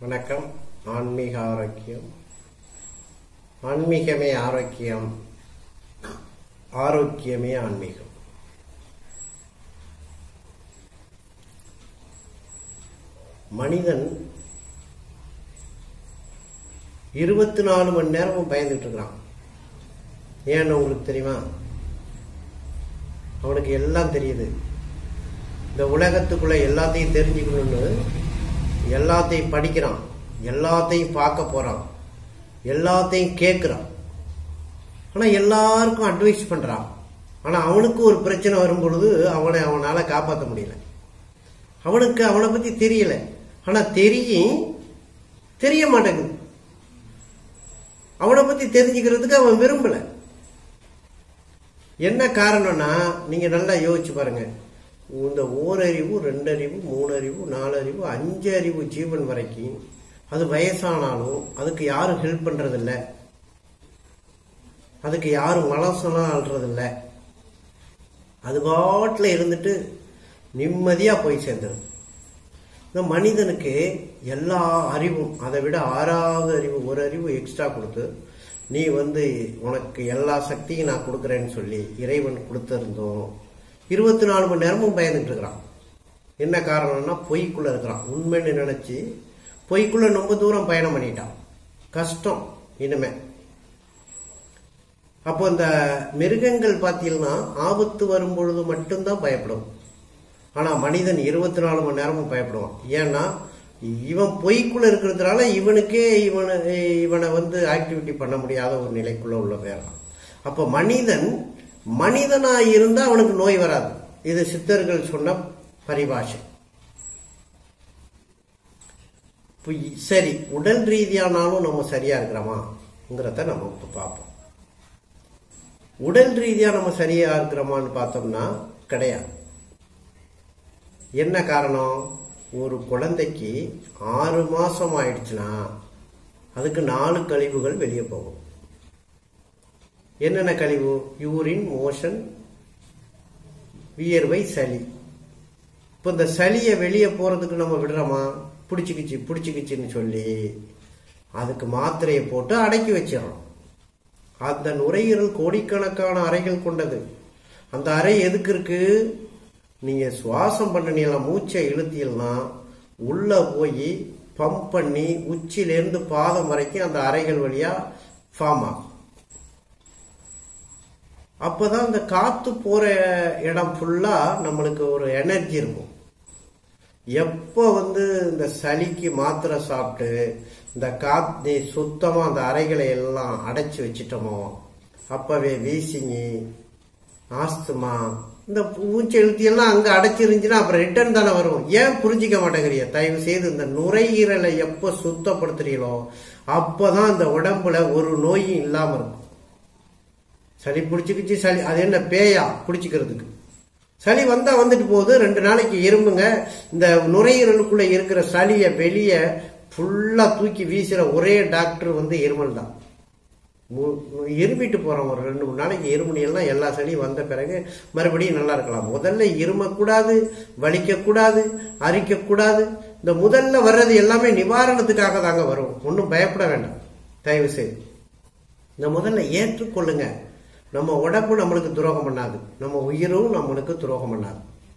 வணக்கம் ஆன்மீக ஆரோக்கியம் ஆன்மீகமே ஆரோக்கியம் ஆரோக்கியமே ஆன்மீகம் மனிதன் இருபத்தி நாலு மணி நேரமும் பயந்துட்டு இருக்கிறான் ஏன்னு உங்களுக்கு தெரியுமா அவனுக்கு எல்லாம் தெரியுது இந்த உலகத்துக்குள்ள எல்லாத்தையும் தெரிஞ்சுக்கணும்னு எல்லாத்தையும் படிக்கிறான் எல்லாத்தையும் பார்க்க போறான் எல்லாத்தையும் கேட்கிறான் ஆனா எல்லாருக்கும் அட்வைஸ் பண்றான் ஆனா அவனுக்கு ஒரு பிரச்சனை வரும் பொழுது அவனை அவனால காப்பாற்ற முடியல அவனுக்கு அவனை பத்தி தெரியல ஆனா தெரியும் தெரிய மாட்டேங்குது அவனை பத்தி தெரிஞ்சுக்கிறதுக்கு அவன் விரும்பல என்ன காரணம்னா நீங்க நல்லா யோசிச்சு பாருங்க இந்த ஓரறிவு ரெண்டறிவு மூணறிவு நாலறிவு அஞ்சு அறிவு ஜீவன் வரைக்கும் அது வயசானாலும் அதுக்கு யாரும் ஹெல்ப் பண்றதில்ல அதுக்கு யாரும் மனசெல்லாம் ஆள்றதில்ல அது பாட்டில் இருந்துட்டு நிம்மதியா போய் சேர்ந்துடும் இந்த மனிதனுக்கு எல்லா அறிவும் அதை விட ஆறாவது அறிவு ஒரு அறிவு எக்ஸ்ட்ரா கொடுத்து நீ வந்து உனக்கு எல்லா சக்தியும் நான் கொடுக்குறேன்னு சொல்லி இறைவன் கொடுத்திருந்தோம் இருபத்தி நாலு மணி நேரமும் பயந்துட்டு இருக்கிறான் என்ன காரணம்னா பொய்க்குள்ள இருக்கிறான் உண்மைன்னு நினைச்சு பொய்க்குள்ள ரொம்ப தூரம் பயணம் பண்ணிட்டான் கஷ்டம் இனிமே அப்போ இந்த மிருகங்கள் பார்த்தீங்கன்னா ஆபத்து வரும் பொழுது மட்டும்தான் பயப்படும் ஆனா மனிதன் இருபத்தி நாலு மணி நேரமும் பயப்படுவான் ஏன்னா இவன் பொய்க்குள்ள இருக்கிறதுனால இவனுக்கே இவனை இவனை வந்து ஆக்டிவிட்டி பண்ண முடியாத ஒரு நிலைக்குள்ள உள்ள பேரான் அப்ப மனிதன் மனிதனா இருந்தா அவனுக்கு நோய் வராது இது சித்தர்கள் சொன்ன பரிபாஷை இப்ப சரி உடல் ரீதியானாலும் நம்ம சரியா இருக்கிறோமாங்கிறத நம்ம இப்ப பார்ப்போம் உடல் ரீதியா நம்ம சரியா இருக்கிறோமான்னு பார்த்தோம்னா கிடையாது என்ன காரணம் ஒரு குழந்தைக்கு ஆறு மாசம் ஆயிடுச்சுன்னா அதுக்கு நாலு கழிவுகள் வெளியே போகும் என்னென்ன கழிவு யூரின் மோஷன் வியர்வை சளி இப்போ இந்த சளியை வெளியே போறதுக்கு நம்ம விடுறோமா பிடிச்சிக்கிச்சு பிடிச்சிக்கிச்சுன்னு சொல்லி அதுக்கு மாத்திரையை போட்டு அடக்கி வச்சிடறோம் அந்த நுரையீரல் கோடிக்கணக்கான அறைகள் கொண்டது அந்த அறை எதுக்கு இருக்கு நீங்க சுவாசம் பண்ணீங்களா மூச்சை இழுத்தீங்கன்னா உள்ள போய் பம்ப் பண்ணி உச்சியிலேருந்து பாதம் வரைக்கும் அந்த அறைகள் வழியா ஃபார்ம் ஆகும் அப்பதான் இந்த காத்து போற இடம் ஃபுல்லா நம்மளுக்கு ஒரு எனர்ஜி இருக்கும் எப்போ வந்து இந்த சளிக்கு மாத்திரை சாப்பிட்டு இந்த காத்து சுத்தமா அந்த அறைகளை எல்லாம் அடைச்சி வச்சிட்டோமோ அப்பவே வீசிங்கி ஆஸ்துமா இந்த மூச்சு எழுத்தியெல்லாம் அங்க அடைச்சிருந்துச்சுன்னா அப்புறம் ரிட்டர்ன் தானே வரும் ஏன் புரிஞ்சிக்க மாட்டேங்கிறீங்க தயவு செய்து இந்த நுரையீரலை எப்ப சுத்தப்படுத்துறீங்களோ அப்பதான் இந்த உடம்புல ஒரு நோயும் இல்லாம இருக்கும் சளி பிடிச்சிக்கிச்சு சளி அது என்ன பேயா பிடிச்சிக்கிறதுக்கு சளி வந்தா வந்துட்டு போகுது ரெண்டு நாளைக்கு இரும்புங்க இந்த நுரையீரலுக்குள்ள இருக்கிற சளியை வெளியே ஃபுல்லா தூக்கி வீசுற ஒரே டாக்டர் வந்து இருமல் தான் இருமிட்டு போறோம் ஒரு ரெண்டு மூணு நாளைக்கு இருமுடியெல்லாம் எல்லா சளியும் வந்த பிறகு மறுபடியும் நல்லா இருக்கலாம் முதல்ல இருமக்கூடாது வலிக்கக்கூடாது அரிக்கக்கூடாது இந்த முதல்ல வர்றது எல்லாமே நிவாரணத்துக்காக தாங்க வரும் ஒன்றும் பயப்பட வேண்டாம் தயவு செய்து இந்த முதல்ல ஏற்றுக்கொள்ளுங்க நம்ம உடம்பு நம்மளுக்கு துரோகம் பண்ணாது நம்ம உயிரும் நம்மளுக்கு துரோகம் பண்ணாது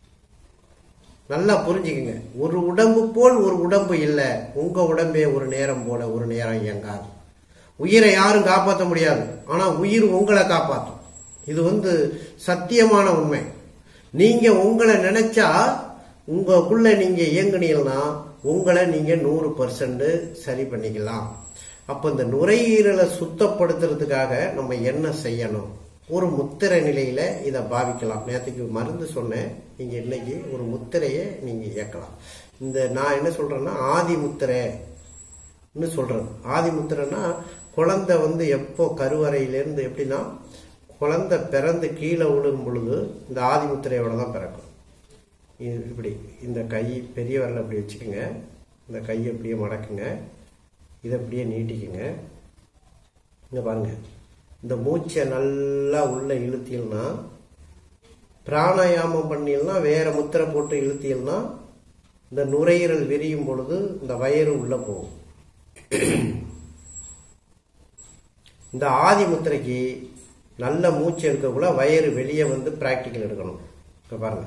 நல்லா புரிஞ்சுக்குங்க ஒரு உடம்பு போல் ஒரு உடம்பு இல்லை உங்க உடம்பே ஒரு நேரம் போல ஒரு நேரம் இயங்காது உயிரை யாரும் காப்பாற்ற முடியாது ஆனா உயிர் உங்களை காப்பாற்றும் இது வந்து சத்தியமான உண்மை நீங்க உங்களை நினைச்சா உங்களுக்குள்ள நீங்க இயங்குனீங்கன்னா உங்களை நீங்க நூறு பர்சன்ட் சரி பண்ணிக்கலாம் அப்ப இந்த நுரையீரலை சுத்தப்படுத்துறதுக்காக நம்ம என்ன செய்யணும் ஒரு முத்திரை நிலையில இதை பாவிக்கலாம் நேற்றுக்கு மருந்து சொன்னேன் நீங்க இன்னைக்கு ஒரு முத்திரையை நீங்க இயக்கலாம் இந்த நான் என்ன சொல்றேன்னா ஆதி முத்திரை சொல்றது ஆதி முத்திரைன்னா குழந்தை வந்து எப்போ கருவறையிலேருந்து எப்படின்னா குழந்தை பிறந்து கீழே விழுகும் பொழுது இந்த ஆதிமுத்திரையோட தான் பிறக்கும் இப்படி இந்த கை பெரிய விரலை அப்படி வச்சுக்கோங்க இந்த கையை அப்படியே மடக்குங்க இதை அப்படியே நீட்டிக்குங்க இங்க பாருங்க இந்த மூச்சை நல்லா உள்ள இழுத்தீங்கன்னா பிராணாயாமம் பண்ணியல்னா வேற முத்திரை போட்டு இழுத்தீங்கன்னா இந்த நுரையீரல் விரியும் பொழுது இந்த வயிறு உள்ள போகும் இந்த ஆதி முத்திரைக்கு நல்ல மூச்சு எடுக்கக்குள்ள வயிறு வெளியே வந்து பிராக்டிக்கல் எடுக்கணும் இப்ப பாருங்க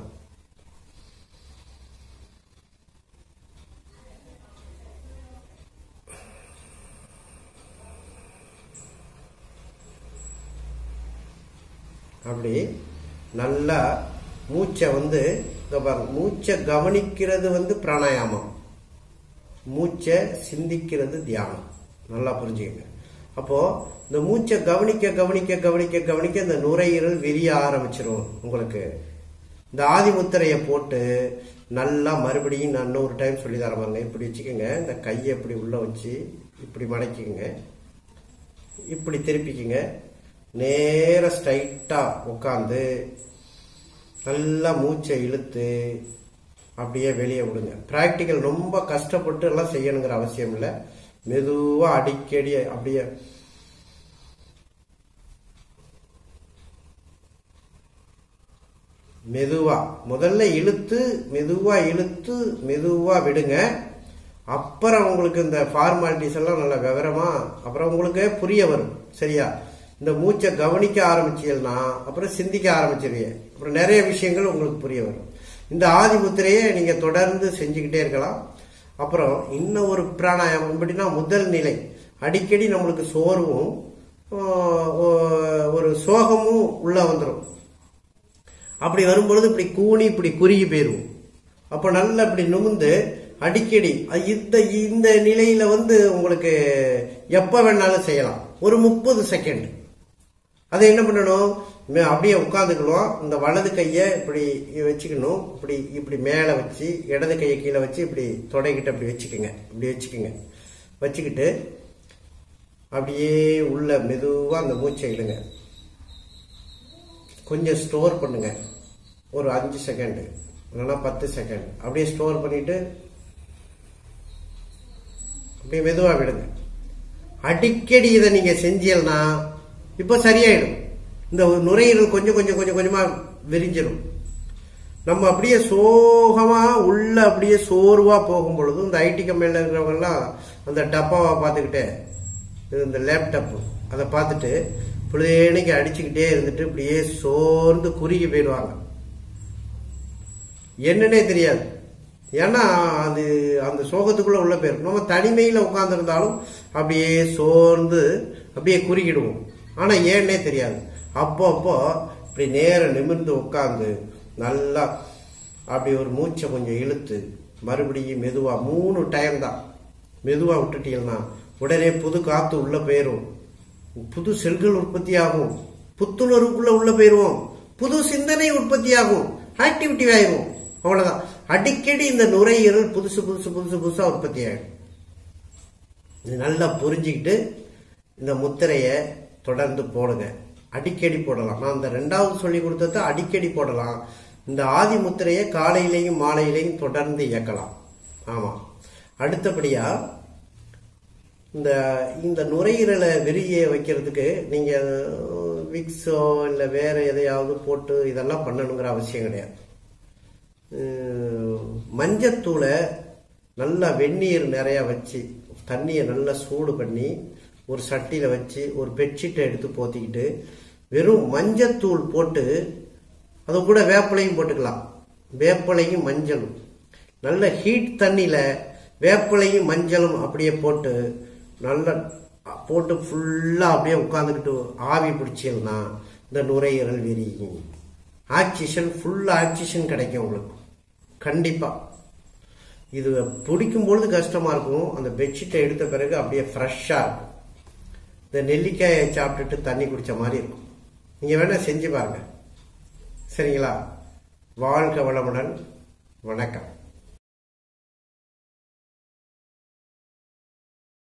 அப்படி நல்லா மூச்சை வந்து இங்க பாருங்க மூச்சை கவனிக்கிறது வந்து பிராணாயாமம் மூச்சை சிந்திக்கிறது தியானம் நல்லா புரிஞ்சுக்கங்க அப்போ இந்த மூச்சை கவனிக்க கவனிக்க கவனிக்க கவனிக்க இந்த நுரையீரல் விரிய ஆரம்பிச்சிரும் உங்களுக்கு இந்த ஆதிமுத்திரையை போட்டு நல்லா மறுபடியும் நான் இன்னொரு டைம் சொல்லி தரேன் பாருங்க இப்படி வச்சுக்கோங்க இந்த கையை இப்படி உள்ள வச்சு இப்படி மடக்கிக்கங்க இப்படி திருப்பிக்குங்க நேர ஸ்ட்ரைட்டா உட்காந்து நல்லா மூச்சை இழுத்து அப்படியே வெளியே விடுங்க பிராக்டிக்கல் ரொம்ப கஷ்டப்பட்டு எல்லாம் செய்யணுங்கிற அவசியம் இல்லை மெதுவா அடிக்கடி அப்படியே மெதுவா முதல்ல இழுத்து மெதுவா இழுத்து மெதுவா விடுங்க அப்புறம் உங்களுக்கு இந்த ஃபார்மாலிட்டிஸ் எல்லாம் நல்ல விவரமா அப்புறம் உங்களுக்கு புரிய வரும் சரியா இந்த மூச்சை கவனிக்க ஆரம்பிச்சீங்கன்னா அப்புறம் சிந்திக்க ஆரம்பிச்சிருவீங்க அப்புறம் நிறைய விஷயங்கள் உங்களுக்கு புரிய வரும் இந்த ஆதி முத்திரையை நீங்க தொடர்ந்து செஞ்சுக்கிட்டே இருக்கலாம் அப்புறம் இன்னும் ஒரு பிராணாயாமம் எப்படின்னா முதல் நிலை அடிக்கடி நம்மளுக்கு சோர்வும் ஆஹ், ஒ- ஒரு சோகமும் உள்ள வந்துடும் அப்படி வரும்பொழுது இப்படி கூனி இப்படி குறுகி போயிரும் அப்போ நல்லா இப்படி நிமிந்து அடிக்கடி அ- இந்த இந்த நிலையில வந்து உங்களுக்கு எப்ப வேணாலும் செய்யலாம் ஒரு முப்பது செகண்ட் அதை என்ன பண்ணணும் மே- அப்படியே உட்காந்துக்கணும் இந்த வலது கையை இப்படி வச்சுக்கணும் இப்படி இப்படி மேலே வச்சு இடது கையை கீழே வச்சு இப்படி தொடைக்கிட்டு அப்படி வச்சுக்கோங்க இப்படி வச்சுக்கோங்க வச்சுக்கிட்டு அப்படியே உள்ள மெதுவாக அந்த மூச்சை இழுங்க கொஞ்சம் ஸ்டோர் பண்ணுங்க ஒரு அஞ்சு செகண்ட் இல்லைன்னா பத்து செகண்ட் அப்படியே ஸ்டோர் பண்ணிட்டு அப்படியே மெதுவா விடுங்க அடிக்கடி இதை நீங்க செஞ்சீங்கன்னா இப்போ சரியாயிடும் இந்த நுரையீரல் கொஞ்சம் கொஞ்சம் கொஞ்சம் கொஞ்சமா விரிஞ்சிடும் நம்ம அப்படியே சோகமா உள்ள அப்படியே சோர்வா போகும் பொழுது இந்த ஐடி கம்பெனில இருக்கிறவங்க எல்லாம் அந்த டப்பாவை பார்த்துக்கிட்டே இது இந்த லேப்டாப் அதை பார்த்துட்டு பிள்ளைக்கு அடிச்சுக்கிட்டே இருந்துட்டு இப்படியே சோர்ந்து குறுகி போயிடுவாங்க என்னன்னே தெரியாது ஏன்னா அது அந்த சோகத்துக்குள்ள உள்ள பேர் நம்ம தனிமையில உட்கார்ந்துருந்தாலும் அப்படியே சோர்ந்து அப்படியே குறுகிடுவோம் ஆனா ஏன்னே தெரியாது அப்போ அப்போ இப்படி நேர நிமிர்ந்து உட்கார்ந்து நல்லா அப்படி ஒரு மூச்சை கொஞ்சம் இழுத்து மறுபடியும் மெதுவா மூணு டைம் தான் மெதுவா விட்டுட்டீங்கன்னா உடனே புது காத்து உள்ள போயிரும் புது செல்கள் உற்பத்தி ஆகும் புத்துணர்வுக்குள்ள உள்ள போயிருவோம் புது சிந்தனை உற்பத்தி ஆகும் ஆக்டிவிட்டி ஆயிரும் அவ்வளவுதான் அடிக்கடி இந்த நுரையீரல் புதுசு புதுசு புதுசு புதுசா உற்பத்தி ஆயிடும் இது நல்லா புரிஞ்சுக்கிட்டு இந்த முத்திரையை தொடர்ந்து போடுங்க அடிக்கடி போடலாம் நான் இந்த ரெண்டாவது சொல்லி கொடுத்ததை அடிக்கடி போடலாம் இந்த ஆதி முத்திரையை காலையிலையும் மாலையிலையும் தொடர்ந்து இயக்கலாம் ஆமா அடுத்தபடியா இந்த இந்த நுரையீரலை விரிய வைக்கிறதுக்கு நீங்க விக்ஸோ இல்ல வேற எதையாவது போட்டு இதெல்லாம் பண்ணணுங்கிற அவசியம் கிடையாது உம், மஞ்சத்தூளை நல்லா வெந்நீர் நிறைய வச்சு தண்ணியை நல்லா சூடு பண்ணி ஒரு சட்டியில வச்சு ஒரு பெட்ஷீட்டை எடுத்து போத்திக்கிட்டு வெறும் மஞ்சத்தூள் போட்டு அது கூட வேப்பிலையும் போட்டுக்கலாம் வேப்பிலையும் மஞ்சளும் நல்ல ஹீட் தண்ணியில வேப்பிலையும் மஞ்சளும் அப்படியே போட்டு நல்ல போட்டு ஃபுல்லா அப்படியே உட்காந்துக்கிட்டு ஆவி பிடிச்சீங்கன்னா இந்த நுரையீரல் விரியும் ஆக்சிஜன் ஃபுல் ஆக்சிஜன் கிடைக்கும் உங்களுக்கு கண்டிப்பா இது பிடிக்கும் பொழுது கஷ்டமா இருக்கும் அந்த பெட்ஷீட்டை எடுத்த பிறகு அப்படியே ஃப்ரெஷ்ஷா இருக்கும் இந்த நெல்லிக்காயை சாப்பிட்டுட்டு தண்ணி குடிச்ச மாதிரி இருக்கும் நீங்க வேணா செஞ்சு பாருங்க சரிங்களா வாழ்க வளமுடன் வணக்கம்